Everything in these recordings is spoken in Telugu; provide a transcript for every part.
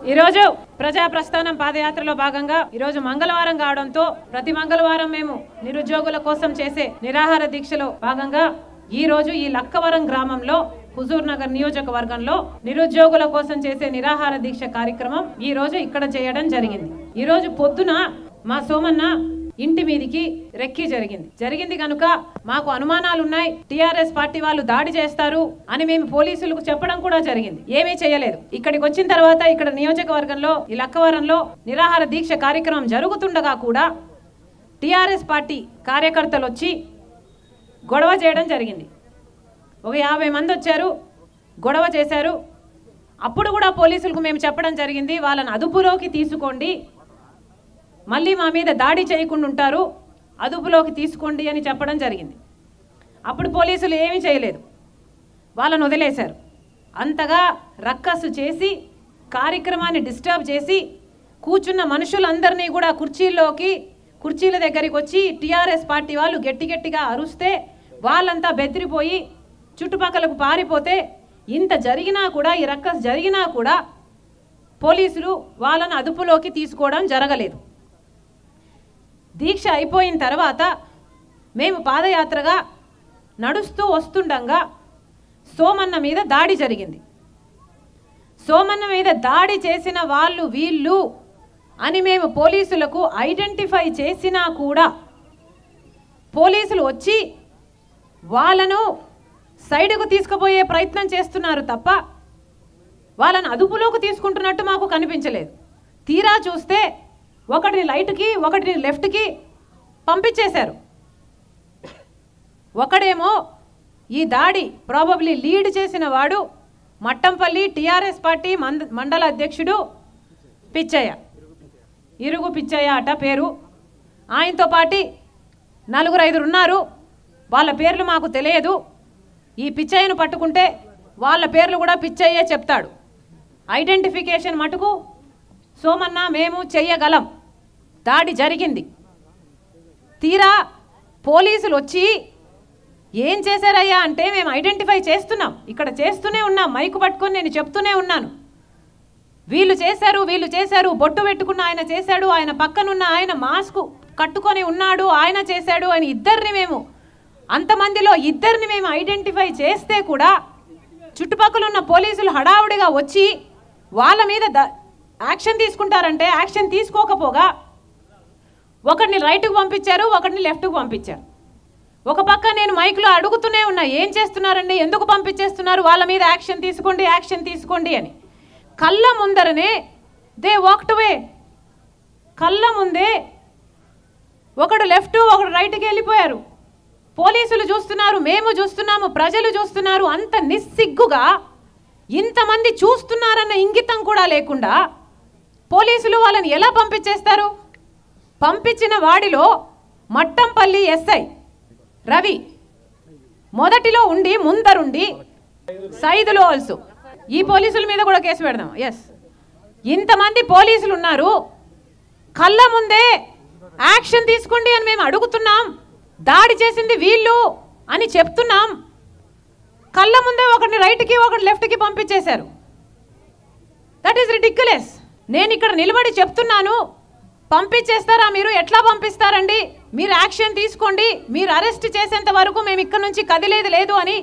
ఈరోజు ప్రజా ప్రస్థానం పాదయాత్రలో భాగంగా ఈరోజు మంగళవారం కావడంతో ప్రతి మంగళవారం మేము నిరుద్యోగుల కోసం చేసే నిరాహార దీక్షలో భాగంగా ఈ రోజు ఈ లక్కవరం గ్రామంలో హుజూర్ నగర్ నియోజకవర్గంలో నిరుద్యోగుల కోసం చేసే నిరాహార దీక్ష కార్యక్రమం ఈ రోజు ఇక్కడ చేయడం జరిగింది ఈ రోజు పొద్దున మా సోమన్న ఇంటి మీదికి రెక్కి జరిగింది జరిగింది కనుక మాకు అనుమానాలు ఉన్నాయి టిఆర్ఎస్ పార్టీ వాళ్ళు దాడి చేస్తారు అని మేము పోలీసులకు చెప్పడం కూడా జరిగింది ఏమీ చేయలేదు ఇక్కడికి వచ్చిన తర్వాత ఇక్కడ నియోజకవర్గంలో ఈ లక్కవరంలో నిరాహార దీక్ష కార్యక్రమం జరుగుతుండగా కూడా టిఆర్ఎస్ పార్టీ కార్యకర్తలు వచ్చి గొడవ చేయడం జరిగింది ఒక యాభై మంది వచ్చారు గొడవ చేశారు అప్పుడు కూడా పోలీసులకు మేము చెప్పడం జరిగింది వాళ్ళని అదుపులోకి తీసుకోండి మళ్ళీ మా మీద దాడి చేయకుండా ఉంటారు అదుపులోకి తీసుకోండి అని చెప్పడం జరిగింది అప్పుడు పోలీసులు ఏమీ చేయలేదు వాళ్ళను వదిలేశారు అంతగా రక్కసు చేసి కార్యక్రమాన్ని డిస్టర్బ్ చేసి కూర్చున్న మనుషులందరినీ కూడా కుర్చీల్లోకి కుర్చీల దగ్గరికి వచ్చి టీఆర్ఎస్ పార్టీ వాళ్ళు గట్టి గట్టిగా అరుస్తే వాళ్ళంతా బెదిరిపోయి చుట్టుపక్కలకు పారిపోతే ఇంత జరిగినా కూడా ఈ రక్కస్ జరిగినా కూడా పోలీసులు వాళ్ళను అదుపులోకి తీసుకోవడం జరగలేదు దీక్ష అయిపోయిన తర్వాత మేము పాదయాత్రగా నడుస్తూ వస్తుండగా సోమన్న మీద దాడి జరిగింది సోమన్న మీద దాడి చేసిన వాళ్ళు వీళ్ళు అని మేము పోలీసులకు ఐడెంటిఫై చేసినా కూడా పోలీసులు వచ్చి వాళ్ళను సైడుకు తీసుకుపోయే ప్రయత్నం చేస్తున్నారు తప్ప వాళ్ళని అదుపులోకి తీసుకుంటున్నట్టు మాకు కనిపించలేదు తీరా చూస్తే ఒకటిని లైట్కి ఒకటిని లెఫ్ట్కి పంపించేశారు ఒకడేమో ఈ దాడి ప్రాబబ్లీ లీడ్ చేసిన వాడు మట్టంపల్లి టీఆర్ఎస్ పార్టీ మంద మండల అధ్యక్షుడు పిచ్చయ్య ఇరుగు పిచ్చయ్య అట పేరు ఆయనతో పాటి నలుగురు ఐదురు ఉన్నారు వాళ్ళ పేర్లు మాకు తెలియదు ఈ పిచ్చయ్యను పట్టుకుంటే వాళ్ళ పేర్లు కూడా పిచ్చయ్యే చెప్తాడు ఐడెంటిఫికేషన్ మటుకు సోమన్న మేము చెయ్యగలం దాడి జరిగింది తీరా పోలీసులు వచ్చి ఏం చేశారయ్యా అంటే మేము ఐడెంటిఫై చేస్తున్నాం ఇక్కడ చేస్తూనే ఉన్నాం మైకు పట్టుకొని నేను చెప్తూనే ఉన్నాను వీళ్ళు చేశారు వీళ్ళు చేశారు బొట్టు పెట్టుకున్న ఆయన చేశాడు ఆయన పక్కనున్న ఆయన మాస్క్ కట్టుకొని ఉన్నాడు ఆయన చేశాడు అని ఇద్దరిని మేము అంతమందిలో ఇద్దరిని మేము ఐడెంటిఫై చేస్తే కూడా చుట్టుపక్కల ఉన్న పోలీసులు హడావుడిగా వచ్చి వాళ్ళ మీద ద యాక్షన్ తీసుకుంటారంటే యాక్షన్ తీసుకోకపోగా ఒకరిని రైట్కు పంపించారు ఒకరిని లెఫ్ట్కు పంపించారు ఒక పక్క నేను మైక్లో అడుగుతూనే ఉన్నా ఏం చేస్తున్నారండి ఎందుకు పంపించేస్తున్నారు వాళ్ళ మీద యాక్షన్ తీసుకోండి యాక్షన్ తీసుకోండి అని కళ్ళ ముందరనే దే వాక్ట్ వే కళ్ళ ముందే ఒకడు లెఫ్ట్ ఒకడు రైట్కి వెళ్ళిపోయారు పోలీసులు చూస్తున్నారు మేము చూస్తున్నాము ప్రజలు చూస్తున్నారు అంత నిస్సిగ్గుగా ఇంతమంది చూస్తున్నారన్న ఇంగితం కూడా లేకుండా పోలీసులు వాళ్ళని ఎలా పంపించేస్తారు పంపించిన వాడిలో మట్టంపల్లి ఎస్ఐ రవి మొదటిలో ఉండి ముందరుండి సైదులో ఆల్సో ఈ పోలీసుల మీద కూడా కేసు పెడదాం ఎస్ ఇంతమంది పోలీసులు ఉన్నారు కళ్ళ ముందే యాక్షన్ తీసుకోండి అని మేము అడుగుతున్నాం దాడి చేసింది వీళ్ళు అని చెప్తున్నాం కళ్ళ ముందే ఒకరిని రైట్కి ఒకటి లెఫ్ట్కి పంపించేశారు దట్ ఈస్ రిడిక్యులెస్ నేను ఇక్కడ నిలబడి చెప్తున్నాను పంపించేస్తారా మీరు ఎట్లా పంపిస్తారండి మీరు యాక్షన్ తీసుకోండి మీరు అరెస్ట్ చేసేంత వరకు మేము ఇక్కడ నుంచి కదిలేదు లేదు అని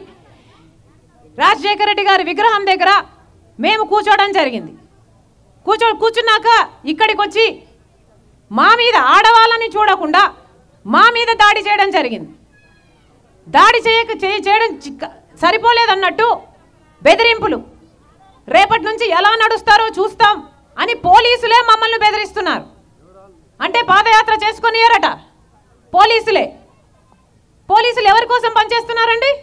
రాజశేఖర రెడ్డి గారి విగ్రహం దగ్గర మేము కూర్చోవడం జరిగింది కూర్చో కూర్చున్నాక ఇక్కడికి వచ్చి మా మీద ఆడవాళ్ళని చూడకుండా మా మీద దాడి చేయడం జరిగింది దాడి చేయక చేయ- చేయడం చి- సరిపోలేదన్నట్టు బెదిరింపులు రేపటి నుంచి ఎలా నడుస్తారో చూస్తాం అని పోలీసులే మమ్మల్ని బెదిరిస్తున్నారు అంటే పాదయాత్ర చేసుకొనియారట పోలీసులే పోలీసులు ఎవరి కోసం పనిచేస్తున్నారండి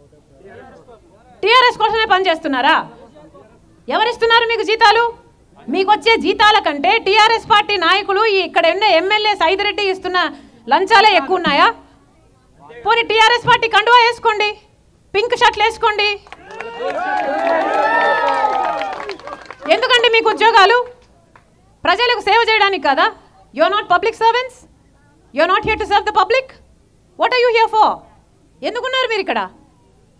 టీఆర్ఎస్ కోసమే పనిచేస్తున్నారా ఎవరిస్తున్నారు మీకు జీతాలు మీకు వచ్చే జీతాల కంటే టీఆర్ఎస్ పార్టీ నాయకులు ఈ ఇక్కడ ఉన్న ఎమ్మెల్యే సైదిరెడ్డి ఇస్తున్న లంచాలే ఎక్కువ ఉన్నాయా పోనీ టీఆర్ఎస్ పార్టీ కండువా వేసుకోండి పింక్ షర్ట్లు వేసుకోండి ఎందుకండి మీకు ఉద్యోగాలు ప్రజలకు సేవ చేయడానికి కదా you are not public servants you are not here to serve the public what are you here for ఎందుకున్నారు మీరు ఇక్కడ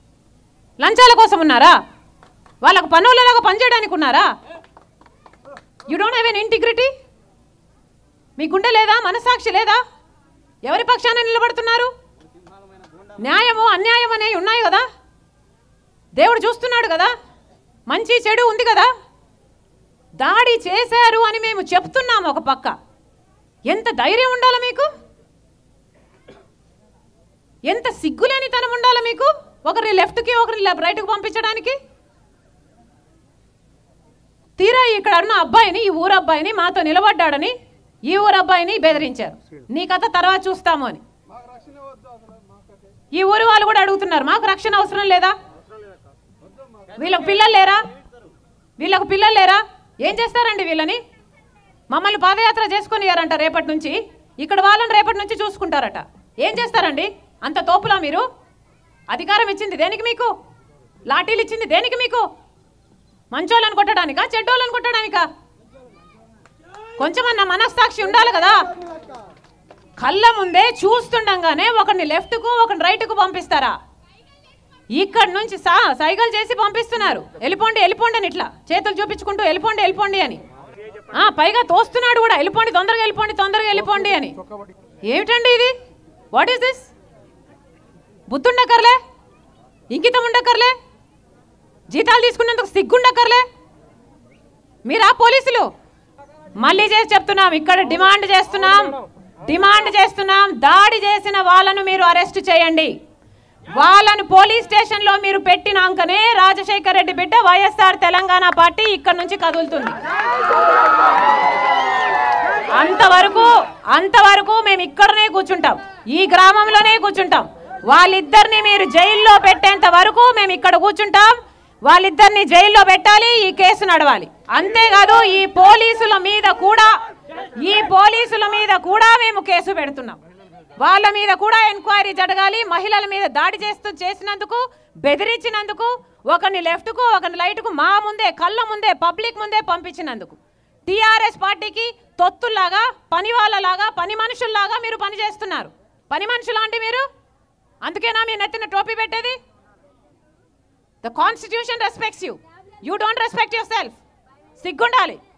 లంచాల కోసం ఉన్నారా వాళ్ళకు పనులలాగా పనిచేయడానికి ఉన్నారా you don't have an integrity మీ గుండె లేదా మనసాక్షి లేదా ఎవరి పక్షాన నిలబడుతున్నారు న్యాయము అన్యాయం అనేవి ఉన్నాయి కదా దేవుడు చూస్తున్నాడు కదా మంచి చెడు ఉంది కదా దాడి చేశారు అని మేము చెప్తున్నాము ఒక పక్క ఎంత ధైర్యం ఉండాలి మీకు ఎంత సిగ్గులేనితనం ఉండాలి మీకు ఒకరి లెఫ్ట్కి ఒకరి రైట్కి పంపించడానికి తీరా ఇక్కడ ఉన్న అబ్బాయిని ఈ ఊరు అబ్బాయిని మాతో నిలబడ్డాడని ఈ ఊరు అబ్బాయిని బెదిరించారు నీ కథ తర్వాత చూస్తాము అని ఈ ఊరు వాళ్ళు కూడా అడుగుతున్నారు మాకు రక్షణ అవసరం లేదా వీళ్ళకు పిల్లలు లేరా వీళ్ళకు పిల్లలు లేరా ఏం చేస్తారండి వీళ్ళని మమ్మల్ని పాదయాత్ర చేసుకునియారంట రేపటి నుంచి ఇక్కడ వాళ్ళని రేపటి నుంచి చూసుకుంటారట ఏం చేస్తారండి అంత తోపులా మీరు అధికారం ఇచ్చింది దేనికి మీకు లాఠీలు ఇచ్చింది దేనికి మీకు మంచోళ్ళని కొట్టడానికా చెడ్డోళ్ళని కొట్టడానికా కొంచెమన్నా మనస్సాక్షి ఉండాలి కదా కళ్ళ ముందే చూస్తుండగానే ఒకరిని లెఫ్ట్కు ఒకరిని రైట్కు పంపిస్తారా ఇక్కడ నుంచి సా సైకిల్ చేసి పంపిస్తున్నారు వెళ్ళిపోండి వెళ్ళిపోండి అని ఇట్లా చేతులు చూపించుకుంటూ వెళ్ళిపోండి వెళ్ళిపోండి అని ఆ, పైగా తోస్తున్నాడు కూడా వెళ్ళిపోండి తొందరగా వెళ్ళిపోండి తొందరగా వెళ్ళిపోండి అని ఏమిటండి ఇది వాట్ ఈస్ దిస్ బుద్ధుండక్కర్లే ఇంకితం ఉండక్కర్లే జీతాలు తీసుకున్నందుకు సిగ్గుండక్కర్లే మీరా పోలీసులు మళ్ళీ చేసి చెప్తున్నాం ఇక్కడ డిమాండ్ చేస్తున్నాం డిమాండ్ చేస్తున్నాం దాడి చేసిన వాళ్ళను మీరు అరెస్ట్ చేయండి వాళ్ళను పోలీస్ స్టేషన్లో మీరు పెట్టినాకనే రాజశేఖర్ రెడ్డి బిడ్డ వైఎస్ఆర్ తెలంగాణ పార్టీ ఇక్కడ నుంచి కదులుతుంది అంతవరకు అంతవరకు మేము ఇక్కడనే కూర్చుంటాం ఈ గ్రామంలోనే కూర్చుంటాం వాళ్ళిద్దరిని మీరు జైల్లో పెట్టేంత వరకు మేము ఇక్కడ కూర్చుంటాం వాళ్ళిద్దరిని జైల్లో పెట్టాలి ఈ కేసు నడవాలి అంతేకాదు ఈ పోలీసుల మీద కూడా ఈ పోలీసుల మీద కూడా మేము కేసు పెడుతున్నాం వాళ్ళ మీద కూడా ఎంక్వైరీ జరగాలి మహిళల మీద దాడి చేస్తూ చేసినందుకు బెదిరించినందుకు ఒకరిని లెఫ్ట్కు ఒకరిని రైట్కు మా ముందే కళ్ళ ముందే పబ్లిక్ ముందే పంపించినందుకు టీఆర్ఎస్ పార్టీకి తొత్తుల్లాగా పని వాళ్ళలాగా పని మనుషుల్లాగా మీరు పని చేస్తున్నారు పని మనుషులు అంటే మీరు అందుకేనా మీ నెత్తిన టోపీ పెట్టేది the constitution respects you you don't respect yourself సిగ్గుండాలి